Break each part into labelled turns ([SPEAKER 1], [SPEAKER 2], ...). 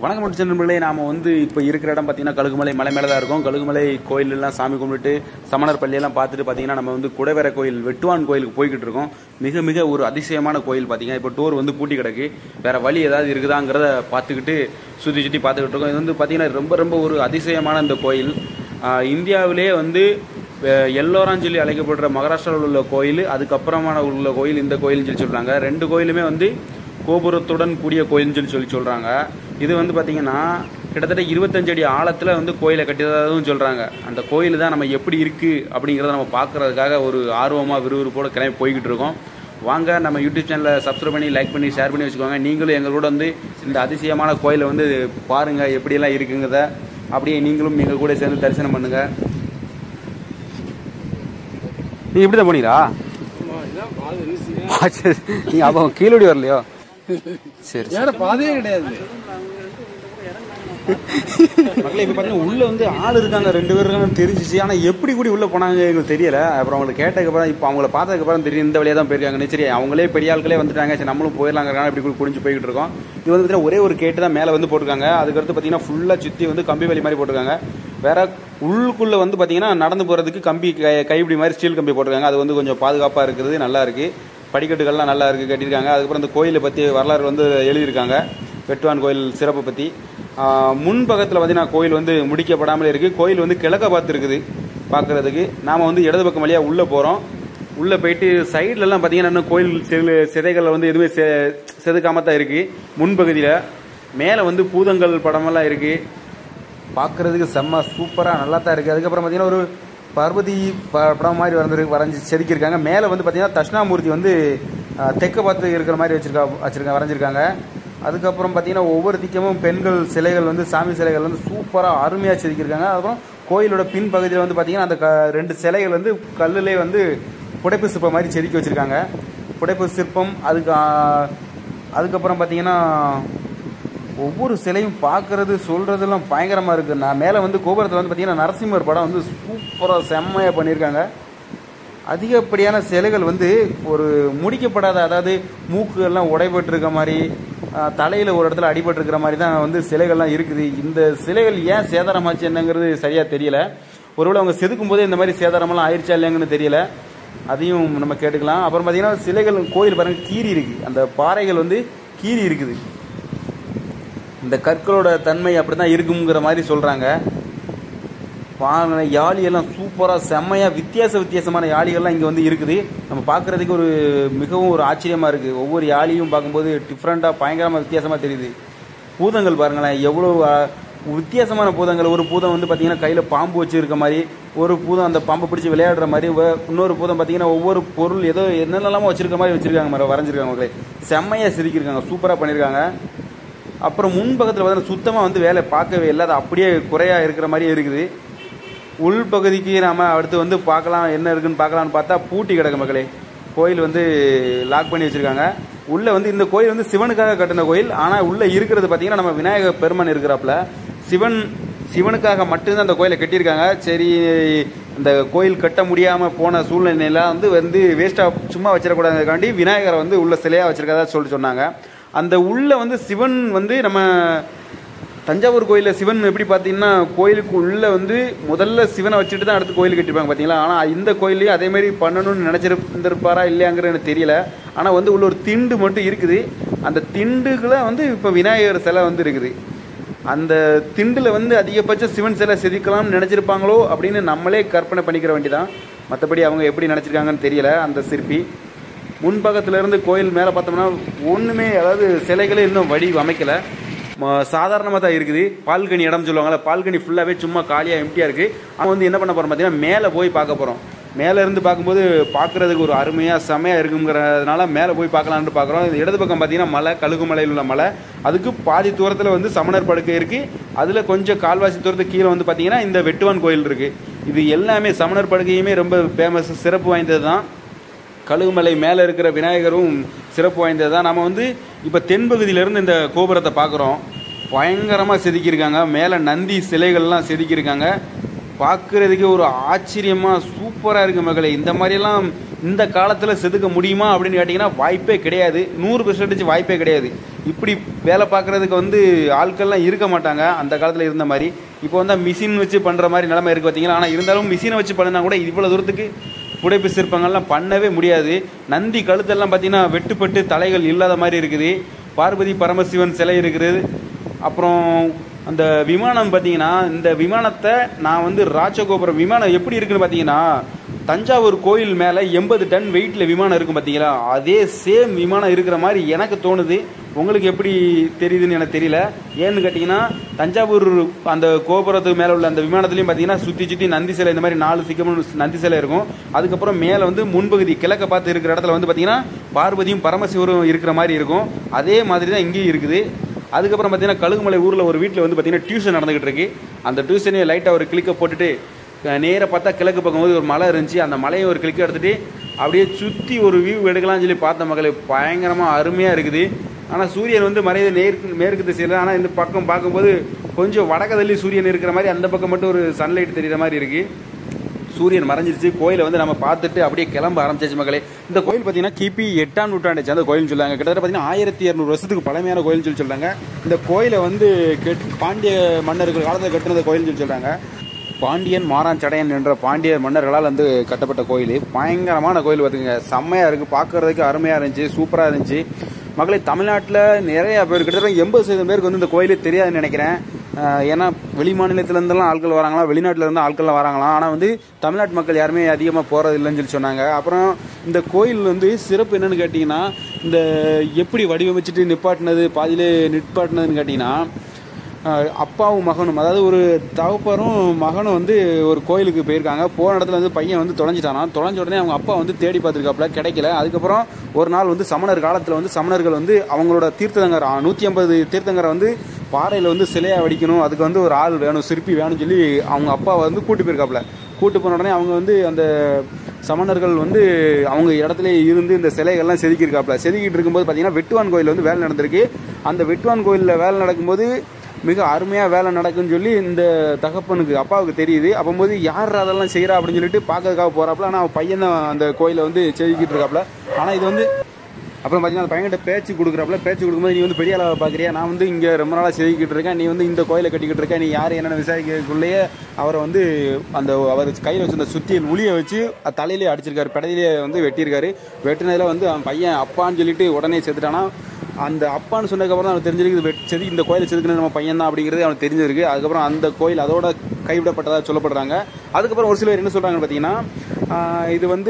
[SPEAKER 1] வணக்கம் மற்றும் நண்பர்களே நாம வந்து இப்போ இருக்கிற இடம் பார்த்தீங்கன்னா கழுகுமலை மலை மேலே தான் இருக்கும் கழுகுமலை கோயில் எல்லாம் சாமி கும்பிட்டு சமணர் பள்ளியெல்லாம் பார்த்துட்டு பார்த்தீங்கன்னா நம்ம வந்து குடைவரை கோயில் வெட்டுவான் கோயிலுக்கு போய்கிட்டு இருக்கோம் மிக மிக ஒரு அதிசயமான கோயில் பார்த்தீங்கன்னா இப்போ டோர் வந்து பூட்டி கிடக்கு வேற வழி ஏதாவது இருக்குதாங்கிறத பார்த்துக்கிட்டு சுற்றி சுற்றி பார்த்துக்கிட்டு இருக்கோம் இது வந்து பார்த்தீங்கன்னா ரொம்ப ரொம்ப ஒரு அதிசயமான இந்த கோயில் ஆஹ் இந்தியாவிலே வந்து அஹ் எல்லோரான்னு சொல்லி அழைக்கப்படுற மகாராஷ்டிராவில் உள்ள கோயில் அதுக்கப்புறமான உள்ள கோயில் இந்த கோயில்னு சொல்லி சொல்கிறாங்க ரெண்டு கோயிலுமே வந்து கோபுரத்துடன் கூடிய கோயில்னு சொல்லி சொல்லி சொல்கிறாங்க இது வந்து பார்த்தீங்கன்னா கிட்டத்தட்ட இருபத்தஞ்சு அடி ஆழத்தில் வந்து கோயிலை கட்டியதாகவும் சொல்கிறாங்க அந்த கோயில் தான் நம்ம எப்படி இருக்குது அப்படிங்கிறத நம்ம பார்க்குறதுக்காக ஒரு ஆர்வமாக விறுவிறுப்போட கிளம்பி போய்கிட்டு இருக்கோம் வாங்க நம்ம யூடியூப் சேனலை சப்ஸ்கிரைப் பண்ணி லைக் பண்ணி ஷேர் பண்ணி வச்சுக்கோங்க நீங்களும் எங்களோட வந்து இந்த அதிசயமான கோயிலை வந்து பாருங்கள் எப்படியெல்லாம் இருக்குங்கிறத அப்படியே நீங்களும் எங்கள் கூட சேர்ந்து தரிசனம் பண்ணுங்கள் நீ இப்படி தான் போனீங்களா ஆ, சரி நீங்க அப்போ கீழடி வரலையோ சரி
[SPEAKER 2] வேற பாதையே கிடையாது
[SPEAKER 1] மக்களே இப்போ பார்த்தீங்கன்னா உள்ள வந்து ஆள் இருக்காங்க ரெண்டு பேர் இருக்காங்கன்னு தெரிஞ்சிச்சு ஆனால் எப்படி கூடி உள்ள போனாங்க எங்களுக்கு தெரியல அப்புறம் அவங்களை கேட்டதுக்கப்புறம் இப்போ அவங்கள பார்த்ததுக்கப்புறம் தெரியும் இந்த வழியாக தான் போயிருக்காங்க சரி அவங்களே பெரிய ஆட்களே வந்துட்டாங்க சரி நம்மளும் போயிடலாங்கிறனால இப்படி கூட குடிஞ்சு போய்கிட்டு இருக்கோம் இது வந்து பார்த்தீங்கன்னா ஒரே ஒரு கேட்டு தான் மேலே வந்து போட்டிருக்காங்க அதுக்கடுத்து பார்த்தீங்கன்னா ஃபுல்லாக சுற்றி வந்து கம்பி வலி மாதிரி போட்டிருக்காங்க வேற உள்ளுக்குள்ள வந்து பார்த்தீங்கன்னா நடந்து போகிறதுக்கு கம்பி கை- கைப்பிடி மாதிரி ஸ்டீல் கம்பி போட்டிருக்காங்க அது வந்து கொஞ்சம் பாதுகாப்பாக இருக்கிறது நல்லா இருக்கு படிக்கட்டுகள்லாம் நல்லா இருக்கு கட்டியிருக்காங்க அதுக்கப்புறம் இந்த கோயிலை பற்றி வரலாறு வந்து எழுதியிருக்காங்க வெட்டுவான் கோயில் சிறப்பை பற்றி முன்பக்கத்தில் பார்த்தீங்கன்னா கோயில் வந்து முடிக்கப்படாமல் இருக்குது கோயில் வந்து கிழக்க பார்த்து இருக்குது பார்க்குறதுக்கு நாம் வந்து இடது பக்கம் வழியாக உள்ளே போகிறோம் உள்ளே போயிட்டு சைட்லலாம் பார்த்தீங்கன்னா இன்னும் கோயில் சிறு சிதைகளில் வந்து எதுவுமே செ செதுக்காம தான் இருக்குது முன்பகுதியில் மேலே வந்து பூதங்கள் படமெல்லாம் இருக்குது பார்க்குறதுக்கு செம்ம சூப்பராக நல்லா தான் இருக்குது அதுக்கப்புறம் பார்த்தீங்கன்னா ஒரு பார்வதி ப- படம் மாதிரி வந்து வரைஞ்சி செதுக்கியிருக்காங்க மேலே வந்து பார்த்தீங்கன்னா தட்சிணாமூர்த்தி வந்து அஹ், தெற்க பார்த்து இருக்கிற மாதிரி வச்சிருக்கா வச்சிருக்காங்க வரைஞ்சிருக்காங்க அதுக்கப்புறம் பார்த்தீங்கன்னா ஒவ்வொரு திக்கமும் பெண்கள் சிலைகள் வந்து சாமி சிலைகள் வந்து சூப்பராக அருமையாக செதுக்கியிருக்காங்க அதுக்கப்புறம் கோயிலோட பின் பகுதியில் வந்து பார்த்தீங்கன்னா அந்த க ரெண்டு சிலைகள் வந்து கல்லுலே வந்து புடைப்பு சிற்பம் மாதிரி செதுக்கி வச்சிருக்காங்க புடைப்பு சிற்பம் அதுக்கு ஆஹ், அதுக்கப்புறம் பார்த்தீங்கன்னா ஒவ்வொரு சிலையும் பார்க்கறது சொல்றதெல்லாம் பயங்கரமா இருக்கு நான் மேலே வந்து கோபுரத்தில் வந்து பார்த்தீங்கன்னா நரசிம்மர் படம் வந்து சூப்பராக செம்மையாக பண்ணியிருக்காங்க அதிகப்படியான சிலைகள் வந்து ஒரு முடிக்கப்படாத அதாவது மூக்கு எல்லாம் உடைபட்டு இருக்க மாதிரி ஆஹ், தலையில ஒரு இடத்துல அடிபட்டு இருக்கிற மாதிரி தான் வந்து சிலைகள்லாம் இருக்குது இந்த சிலைகள் ஏன் சேதாரமாச்சு என்னங்கிறது சரியா தெரியல ஒருவேளை அவங்க செதுக்கும் போதே இந்த மாதிரி சேதாரமெல்லாம் ஆயிடுச்சா இல்லையாங்கன்னு தெரியல அதையும் நம்ம கேட்டுக்கலாம் அப்புறம் பார்த்தீங்கன்னா சிலைகள் கோயில் பாருங்க கீறி இருக்கு அந்த பாறைகள் வந்து கீறி இருக்குது இந்த கற்களோட தன்மை அப்படிதான் இருக்குங்கிற மாதிரி சொல்றாங்க பாருங்க யாழி எல்லாம் சூப்பரா செம்மையா வித்தியாச வித்தியாசமான யாழிகள்லாம் இங்க வந்து இருக்குது நம்ம பார்க்கிறதுக்கு ஒரு மிகவும் ஒரு ஆச்சரியமா இருக்கு ஒவ்வொரு யாழியும் பார்க்கும்போது டிஃப்ரெண்டா பயங்கரமா வித்தியாசமா தெரியுது பூதங்கள் பாருங்களேன் எவ்வளவு ஆ, வித்தியாசமான பூதங்கள் ஒரு பூதம் வந்து பாத்தீங்கன்னா கையில பாம்பு வச்சு இருக்க மாதிரி ஒரு பூதம் அந்த பாம்பை பிடிச்சி விளையாடுற மாதிரி வே- இன்னொரு பூதம் பாத்தீங்கன்னா ஒவ்வொரு பொருள் ஏதோ என்னென்னலாமோ வச்சிருக்க மாதிரி வச்சிருக்காங்க மாதிரி வரைஞ்சிருக்காங்க மக்களே செம்மையா செதுக்கியிருக்காங்க சூப்பரா பண்ணியிருக்காங்க அப்புறம் முன்பக்கத்தில் பார்த்தீங்கன்னா சுத்தமாக வந்து வேலை பார்க்கவே இல்லை அது அப்படியே குறையா இருக்கிற மாதிரியே இருக்குது உள் பகுதிக்கு நாம அடுத்து வந்து பார்க்கலாம் என்ன இருக்குன்னு பார்க்கலாம்னு பார்த்தா பூட்டி கிடக்கு மக்களே கோயில் வந்து லாக் பண்ணி வச்சிருக்காங்க உள்ள வந்து இந்த கோயில் வந்து சிவனுக்காக கட்டின கோயில் ஆனா உள்ள இருக்கிறது பார்த்தீங்கன்னா நம்ம விநாயகர் பெருமான் இருக்கிறாப்புல சிவன் சிவனுக்காக மட்டும்தான் அந்த கோயிலை கட்டியிருக்காங்க சரி இந்த கோயில் கட்ட முடியாம போன சூழ்நிலையில வந்து வந்து வேஸ்டா சும்மா வச்சிடக்கூடாதுக்காண்டி விநாயகரை வந்து உள்ள சிலையா வச்சிருக்கதா சொல்லி சொன்னாங்க அந்த உள்ள வந்து சிவன் வந்து நம்ம தஞ்சாவூர் கோயிலில் சிவன் எப்படி பார்த்தீங்கன்னா கோயிலுக்கு உள்ள வந்து முதல்ல சிவனை வச்சுட்டு தான் அடுத்து கோயில் கட்டிருப்பாங்க பார்த்தீங்களா ஆனால் இந்த கோயிலையும் அதே மாதிரி பண்ணணும்னு நினச்சிருந்திருப்பாரா இல்லையாங்கிற எனக்கு தெரியல ஆனால் வந்து உள்ள ஒரு திண்டு மட்டும் இருக்குது அந்த திண்டுக்குள்ள வந்து இப்போ விநாயகர் சிலை வந்து இருக்குது அந்த திண்டுல வந்து அதிகபட்ச சிவன் சிலை செதுக்கலாம்னு நினச்சிருப்பாங்களோ அப்படின்னு நம்மளே கற்பனை பண்ணிக்கிற வேண்டியதான் மற்றபடி அவங்க எப்படி நினச்சிருக்காங்கன்னு தெரியல அந்த சிற்பி முன்பக்கத்துல இருந்து கோயில் மேலே பார்த்தோம்னா ஒன்றுமே அதாவது சிலைகளே இன்னும் வடி அமைக்கலை சாதாரணமாக தான் இருக்குது பால்கனி இடம் சொல்லுவாங்கல்ல பால்கனி ஃபுல்லாகவே சும்மா காலியாக எம்டியாக இருக்குது அவங்க வந்து என்ன பண்ண போகிறோம் பார்த்தீங்கன்னா மேலே போய் பார்க்க போகிறோம் மேலே இருந்து பார்க்கும்போது பார்க்குறதுக்கு ஒரு அருமையாக செமையாக இருக்குங்கிறதுனால மேலே போய் பார்க்கலான்னு பார்க்குறோம் இது இடது பக்கம் பார்த்தீங்கன்னா மலை கழுகுமலையில் உள்ள மலை அதுக்கு பாதி தூரத்தில் வந்து சமணர் படுக்கை இருக்குது அதில் கொஞ்சம் கால்வாசி தூரத்துக்கு கீழே வந்து பார்த்தீங்கன்னா இந்த வெட்டுவான் கோயில் இருக்குது இது எல்லாமே சமணர் படுக்கையுமே ரொம்ப ஃபேமஸ் சிறப்பு வாய்ந்தது தான் கழுகுமலை மேலே இருக்கிற விநாயகரும் சிறப்பு வாய்ந்தது தான் நம்ம வந்து இப்போ தென்பகுதியிலேருந்து இந்த கோபுரத்தை பார்க்குறோம் பயங்கரமாக செதுக்கியிருக்காங்க மேலே நந்தி சிலைகள்லாம் செதுக்கியிருக்காங்க பார்க்குறதுக்கு ஒரு ஆச்சரியமாக சூப்பராக இருக்கு மகளே இந்த மாதிரியெல்லாம் இந்த காலத்தில் செதுக்க முடியுமா அப்படின்னு கேட்டிங்கன்னா வாய்ப்பே கிடையாது நூறு பெர்சன்டேஜ் வாய்ப்பே கிடையாது இப்படி வேலை பார்க்குறதுக்கு வந்து ஆட்கள்லாம் இருக்க மாட்டாங்க அந்த காலத்தில் இருந்த மாதிரி இப்போ வந்து மிஷின் வச்சு பண்ணுற மாதிரி நிலைமை இருக்குது பார்த்தீங்களா ஆனால் இருந்தாலும் மிஷினை வச்சு பண்ணினா கூட இவ்வளோ தூரத்துக்கு புடைப்பு சிற்பங்கள்லாம் பண்ணவே முடியாது நந்தி கழுத்தெல்லாம் பார்த்தீங்கன்னா வெட்டுப்பட்டு தலைகள் இல்லாத மாதிரி இருக்குது பார்வதி பரமசிவன் சிலை இருக்குது அப்புறம் அந்த விமானம் பார்த்தீங்கன்னா இந்த விமானத்தை நான் வந்து ராஜகோபுரம் விமானம் எப்படி இருக்குன்னு பார்த்தீங்கன்னா தஞ்சாவூர் கோயில் மேலே எண்பது டன் வெயிட்டில் விமானம் இருக்கும் பார்த்தீங்களா அதே சேம் விமானம் இருக்கிற மாதிரி எனக்கு தோணுது உங்களுக்கு எப்படி தெரியுதுன்னு எனக்கு தெரியல ஏன்னு கேட்டிங்கன்னா தஞ்சாவூர் அந்த கோபுரத்துக்கு மேலே உள்ள அந்த விமானத்துலையும் பார்த்தீங்கன்னா சுற்றி சுற்றி நந்தி சிலை இந்த மாதிரி நாலு சிக்கமும் நந்தி சிலை இருக்கும் அதுக்கப்புறம் மேலே வந்து முன்பகுதி கிழக்க பார்த்து இருக்கிற இடத்துல வந்து பார்த்தீங்கன்னா பார்வதியும் பரமசிவரும் இருக்கிற மாதிரி இருக்கும் அதே மாதிரி தான் இங்கேயும் இருக்குது அதுக்கப்புறம் பார்த்தீங்கன்னா கழுகுமலை ஊரில் ஒரு வீட்டில் வந்து பார்த்தீங்கன்னா டியூஷன் நடந்துகிட்டு இருக்கு அந்த டியூஷனே லைட்டாக ஒரு கிளிக்கை போட்டுட்டு நேராக பார்த்தா கிழக்கு பக்கம் போது ஒரு மலை இருந்துச்சு அந்த மலையை ஒரு கிளிக் எடுத்துட்டு அப்படியே சுற்றி ஒரு வியூ எடுக்கலாம்னு சொல்லி பார்த்த மகளே பயங்கரமாக அருமையாக இருக்குது ஆனால் சூரியன் வந்து மறைய நேருக்கு மேற்கு திசையில் ஆனால் இந்த பக்கம் பார்க்கும்போது கொஞ்சம் வடக்கதள்ளி சூரியன் இருக்கிற மாதிரி அந்த பக்கம் மட்டும் ஒரு சன்லைட் தெரியுற மாதிரி இருக்குது சூரியன் மறைஞ்சிருச்சு கோயிலை வந்து நம்ம பார்த்துட்டு அப்படியே கிளம்ப ஆரம்பிச்சாச்சு மக்களே இந்த கோயில் பார்த்தீங்கன்னா கிபி எட்டாம் நூற்றாண்டை சேர்ந்த கோயில்னு சொல்லுவாங்க கிட்டத்தட்ட பார்த்தீங்கன்னா ஆயிரத்தி இரநூறு வருஷத்துக்கு பழமையான கோயில்னு சொல்லி சொல்றாங்க இந்த கோயிலை வந்து கெட் பாண்டிய மன்னர்கள் காலத்தில் கட்டினத கோயில்னு சொல்லி சொல்றாங்க பாண்டியன் மாறான் சடையன் என்ற பாண்டிய மன்னர்களால் வந்து கட்டப்பட்ட கோயில் பயங்கரமான கோயில் பார்த்துங்க செம்மையாக இருக்குது பார்க்கறதுக்கு அருமையாக இருந்துச்சு சூப்பராக இருந்துச்சு மகளே தமிழ்நாட்டில் நிறைய பேர் கிட்டத்தட்ட எண்பது சதவீதம் பேருக்கு வந்து இந்த கோயிலே தெரியாதுன்னு நினைக்கிறேன் ஆஹ் ஏன்னா வெளி மாநிலத்திலேருந்தெல்லாம் ஆட்கள் வராங்களா வெளிநாட்டில் இருந்து ஆட்கள் வராங்களாம் ஆனால் வந்து தமிழ்நாட்டு மக்கள் யாருமே அதிகமாக போகிறது இல்லைன்னு சொல்லி சொன்னாங்க அப்புறம் இந்த கோயில் வந்து சிறப்பு என்னன்னு கேட்டிங்கன்னா இந்த எப்படி வடிவமைச்சிட்டு நிப்பாட்டினது பாதியிலே நிப்பாட்டினதுன்னு கேட்டிங்கன்னா ஆஹ் அப்பாவும் மகனும் அதாவது ஒரு தகப்பரும் மகனும் வந்து ஒரு கோயிலுக்கு போயிருக்காங்க போன இடத்துல வந்து பையன் வந்து தொலைஞ்சிட்டானா தொலைஞ்ச உடனே அவங்க அப்பா வந்து தேடி பார்த்துருக்காப்புல கிடைக்கல அதுக்கப்புறம் ஒரு நாள் வந்து சமணர் காலத்தில் வந்து சமணர்கள் வந்து அவங்களோட தீர்த்தங்கர் நூற்றி ஐம்பது தீர்த்தங்கரை வந்து பாறையில் வந்து சிலையாக வடிக்கணும் அதுக்கு வந்து ஒரு ஆள் வேணும் சிற்பி வேணும்னு சொல்லி அவங்க அப்பா வந்து கூட்டு போயிருக்காப்புல கூட்டு போன உடனே அவங்க வந்து அந்த சமணர்கள் வந்து அவங்க இடத்துல இருந்து இந்த சிலைகள்லாம் செதுக்கியிருக்காப்புல செதுக்கிட்டு இருக்கும்போது பார்த்தீங்கன்னா வெட்டுவான் கோயில் வந்து வேலை நடந்திருக்கு அந்த வெட்டுவான் கோயிலில் வேலை நடக்கும்போது மிக அருமையாக வேலை நடக்குன்னு சொல்லி இந்த தகப்பனுக்கு அப்பாவுக்கு தெரியுது அப்போது யார் அதெல்லாம் செய்கிறா அப்படின்னு சொல்லிட்டு பார்க்கறதுக்காக போகிறாப்புல ஆனால் அவன் பையன் தான் அந்த கோயிலை வந்து செதுக்கிட்டு இருக்காப்புல ஆனால் இது வந்து அப்புறம் பார்த்தீங்கன்னா அந்த பையன்கிட்ட பேச்சு கொடுக்குறாப்புல பேச்சு கொடுக்கும்போது நீ வந்து பெரிய அளவை பார்க்குறியா நான் வந்து இங்கே ரொம்ப நாளாக செதுக்கிட்டு இருக்கேன் நீ வந்து இந்த கோயிலை கட்டிக்கிட்டு இருக்க நீ யார் என்னென்ன விசாரிக்கிறதுக்குள்ளேயே அவரை வந்து அந்த அவர் கையில் வச்சிருந்த சுத்தியல் உளியை வச்சு அது தலையிலே அடிச்சிருக்காரு படையிலே வந்து வெட்டியிருக்காரு வெட்டினதில் வந்து அவன் பையன் அப்பான்னு சொல்லிட்டு உடனே செத்துட்டானா அந்த அப்பான்னு சொன்னதுக்கப்புறம் தான் அவனுக்கு தெரிஞ்சிருக்கு வெட் செது இந்த கோயிலை செதுக்குனது நம்ம பையன் தான் அப்படிங்கிறது அவனுக்கு தெரிஞ்சிருக்கு அதுக்கப்புறம் அந்த கோயில் அதோட கைவிடப்பட்டதாக சொல்லப்படுறாங்க அதுக்கப்புறம் ஒரு சில பேர் என்ன சொல்கிறாங்கன்னு பார்த்தீங்கன்னா ஆஹ் இது வந்து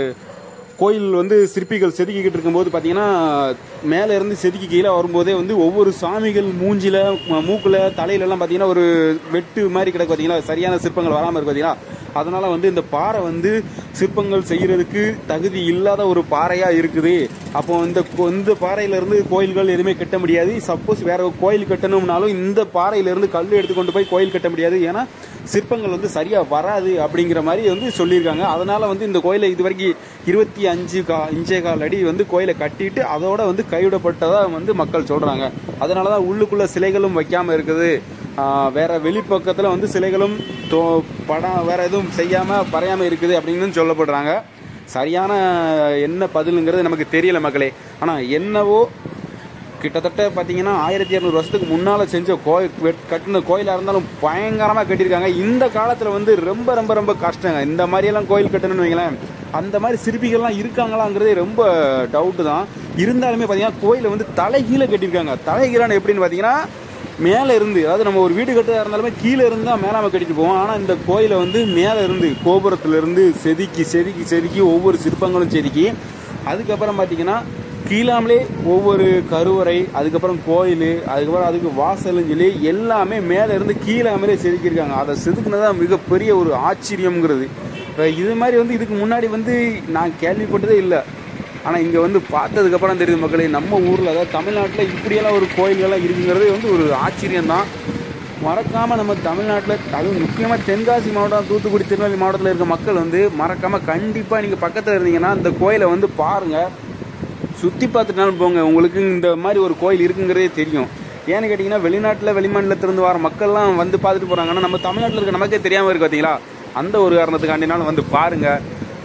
[SPEAKER 1] கோயில் வந்து சிற்பிகள் செதுக்கிக்கிட்டு இருக்கும்போது பார்த்தீங்கன்னா மேலே இருந்து செதுக்கி கீழே வரும்போதே வந்து ஒவ்வொரு சாமிகள் மூஞ்சில ம- மூக்குல தலையில எல்லாம் பார்த்தீங்கன்னா ஒரு வெட்டு மாதிரி கிடக்கு பார்த்தீங்களா சரியான சிற்பங்கள் வராமல் இருக்கு பார்த்தீங்களா அதனால வந்து இந்த பாறை வந்து சிற்பங்கள் செய்யறதுக்கு தகுதி இல்லாத ஒரு பாறையா இருக்குது அப்போ இந்த கோ- இந்த பாறையில இருந்து கோயில்கள் எதுவுமே கட்ட முடியாது சப்போஸ் வேற ஒரு கோயில் கட்டணும்னாலும் இந்த பாறையில இருந்து கல் எடுத்து கொண்டு போய் கோயில் கட்ட முடியாது ஏன்னா சிற்பங்கள் வந்து சரியா வராது அப்படிங்கிற மாதிரி வந்து சொல்லியிருக்காங்க அதனால வந்து இந்த கோயிலை இது வரைக்கும் இருபத்தி அஞ்சு கா இஞ்சே கால் அடி வந்து கோயிலை கட்டிட்டு அதோட வந்து கைவிடப்பட்டதா வந்து மக்கள் சொல்றாங்க அதனாலதான் உள்ளுக்குள்ள சிலைகளும் வைக்காம இருக்குது ஆஹ் வேற வெளிப்பக்கத்துல வந்து சிலைகளும் தோ படம் வேற எதுவும் செய்யாம பறையாம இருக்குது அப்படின்னு சொல்லப்படுறாங்க சரியான என்ன பதிலுங்கிறது நமக்கு தெரியல மக்களே ஆனா என்னவோ கிட்டத்தட்ட பார்த்தீங்கன்னா ஆயிரத்தி இரநூறு வருஷத்துக்கு முன்னால் செஞ்ச கோயில் வெட்- கட்டின கோயிலாக இருந்தாலும் பயங்கரமாக கட்டியிருக்காங்க இந்த காலத்தில் வந்து ரொம்ப ரொம்ப ரொம்ப கஷ்டங்க இந்த மாதிரியெல்லாம் கோயில் கட்டணும்னு வைங்களேன் அந்த மாதிரி சிற்பிகள்லாம் இருக்காங்களாங்கிறதே ரொம்ப டவுட்டு தான் இருந்தாலுமே பார்த்தீங்கன்னா கோயிலை வந்து தலைகீழ கட்டியிருக்காங்க தலைகீழான எப்படின்னு பார்த்தீங்கன்னா மேலே இருந்து அதாவது நம்ம ஒரு வீடு கட்டுறதா இருந்தாலுமே கீழே இருந்து தான் மேலாம கட்டிட்டு போவோம் ஆனால் இந்த கோயிலை வந்து மேலே இருந்து கோபுரத்துல இருந்து செதுக்கி செதுக்கி செதுக்கி ஒவ்வொரு சிற்பங்களும் செதுக்கி அதுக்கப்புறம் பார்த்தீங்கன்னா கீழாமலே ஒவ்வொரு கருவறை அதுக்கப்புறம் கோயில் அதுக்கப்புறம் அதுக்கு வாசல்னு சொல்லி எல்லாமே மேலே இருந்து கீழாமலே செதுக்கியிருக்காங்க அதை செதுக்குனதான் மிகப்பெரிய ஒரு ஆச்சரியம்ங்கிறது இப்ப இது மாதிரி வந்து இதுக்கு முன்னாடி வந்து நான் கேள்விப்பட்டதே இல்லை ஆனால் இங்கே வந்து பார்த்ததுக்கப்புறம் தெரியுது மக்களே நம்ம ஊரில் அதாவது தமிழ்நாட்டில் இப்படியெல்லாம் ஒரு கோயில்கள்லாம் இருக்குங்கிறது வந்து ஒரு ஆச்சரியம்தான் மறக்காமல் நம்ம தமிழ்நாட்டில் அதுவும் முக்கியமாக தென்காசி மாவட்டம் தூத்துக்குடி திருநெல்வேலி மாவட்டத்தில் இருக்க மக்கள் வந்து மறக்காமல் கண்டிப்பாக நீங்கள் பக்கத்தில் இருந்தீங்கன்னா இந்த கோயிலை வந்து பாருங்கள் சுற்றி பார்த்துட்டாலும் போங்க உங்களுக்கு இந்த மாதிரி ஒரு கோயில் இருக்குங்கிறதே தெரியும் ஏன்னு கேட்டிங்கன்னா வெளிநாட்டில் வெளிமாநிலத்திலிருந்து வர மக்கள்லாம் வந்து பார்த்துட்டு போகிறாங்கன்னா நம்ம தமிழ்நாட்டில் இருக்க நமக்கே தெரியாமல் இருக்கு பார்த்தீங்களா அந்த ஒரு காரணத்துக்காண்டினாலும் வந்து பாருங்கள்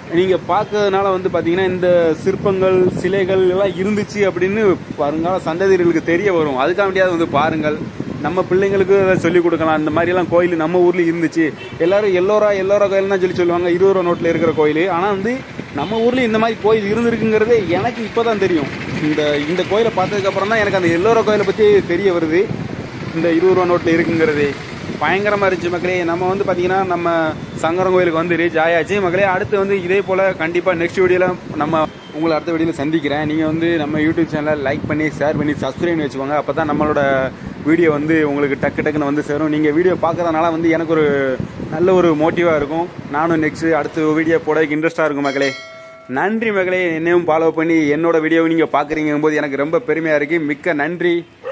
[SPEAKER 1] நீங்கள் பார்க்கறதுனால வந்து பார்த்தீங்கன்னா இந்த சிற்பங்கள் சிலைகள் எல்லாம் இருந்துச்சு அப்படின்னு வருங்கால சந்ததிகளுக்கு தெரிய வரும் அதுக்காக வேண்டியாவது வந்து பாருங்கள் நம்ம பிள்ளைங்களுக்கு அதை சொல்லிக் கொடுக்கலாம் இந்த மாதிரிலாம் கோயில் நம்ம ஊரில் இருந்துச்சு எல்லாரும் எல்லோரா எல்லோரா கோயில் தான் சொல்லி சொல்லுவாங்க இருபது ரூபா நோட்டில் இருக்கிற கோயில் ஆனால் வந்து நம்ம ஊர்லேயும் இந்த மாதிரி கோயில் இருந்திருக்குங்கிறதே எனக்கு இப்போ தான் தெரியும் இந்த இந்த கோயிலை பார்த்ததுக்கப்புறம் தான் எனக்கு அந்த எல்லோரா கோயிலை பற்றி தெரிய வருது இந்த இருபது ரூபா நோட்டில் இருக்குங்கிறது பயங்கரமாக இருந்துச்சு மக்களே நம்ம வந்து பார்த்தீங்கன்னா நம்ம சங்கரன் கோயிலுக்கு வந்து ரீச் ஆயாச்சு மக்களே அடுத்து வந்து இதே போல் கண்டிப்பாக நெக்ஸ்ட் வீடியோவில் நம்ம உங்களை அடுத்த வீடியோவில் சந்திக்கிறேன் நீங்கள் வந்து நம்ம யூடியூப் சேனலை லைக் பண்ணி ஷேர் பண்ணி சப்ஸ்கிரைப் பண்ணி வச்சுக்கோங்க அப்போ தான் நம்மளோட வீடியோ வந்து உங்களுக்கு டக்கு டக்குன்னு வந்து சேரும் நீங்கள் வீடியோ பார்க்கறதுனால வந்து எனக்கு ஒரு நல்ல ஒரு மோட்டிவாக இருக்கும் நானும் நெக்ஸ்ட் அடுத்த வீடியோ போடறதுக்கு இன்ட்ரெஸ்ட்டாக இருக்கும் மக்களே நன்றி மகளே என்னையும் ஃபாலோ பண்ணி என்னோட வீடியோவை நீங்கள் பார்க்குறீங்க போது எனக்கு ரொம்ப பெருமையாக இருக்குது மிக்க நன்றி